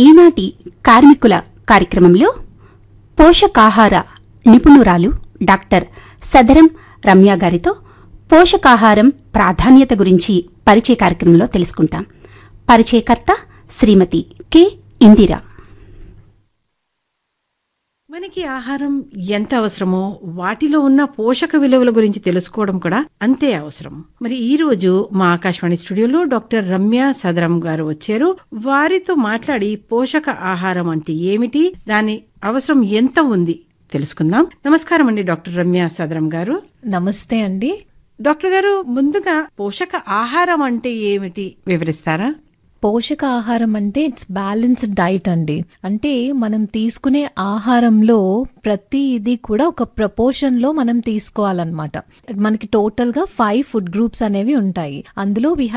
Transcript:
ఈనాటి కార్మికుల కార్యక్రమంలో పోషకాహార నిపుణురాలు డాక్టర్ సదరం రమ్య గారితో పోషకాహారం ప్రాధాన్యత గురించి పరిచయ కార్యక్రమంలో తెలుసుకుంటాం పరిచయకర్త శ్రీమతి కె ఇందిరా మనకి ఆహారం ఎంత అవసరమో వాటిలో ఉన్న పోషక విలువల గురించి తెలుసుకోవడం కూడా అంతే అవసరం మరి ఈ రోజు మా ఆకాశవాణి స్టూడియోలో డాక్టర్ రమ్య సదరం గారు వచ్చారు వారితో మాట్లాడి పోషక ఆహారం అంటే ఏమిటి దాని అవసరం ఎంత ఉంది తెలుసుకుందాం నమస్కారం అండి డాక్టర్ రమ్య సదరం గారు నమస్తే అండి డాక్టర్ గారు ముందుగా పోషక ఆహారం అంటే ఏమిటి వివరిస్తారా పోషక ఆహారం అంటే ఇట్స్ బ్యాలెన్స్డ్ డైట్ అండి అంటే మనం తీసుకునే ఆహారంలో ప్రతి ఇది కూడా ఒక ప్రపోర్షన్ లో మనం తీసుకోవాలన్నమాట మనకి టోటల్ గా ఫైవ్ ఫుడ్ గ్రూప్స్ అనేవి ఉంటాయి అందులో వి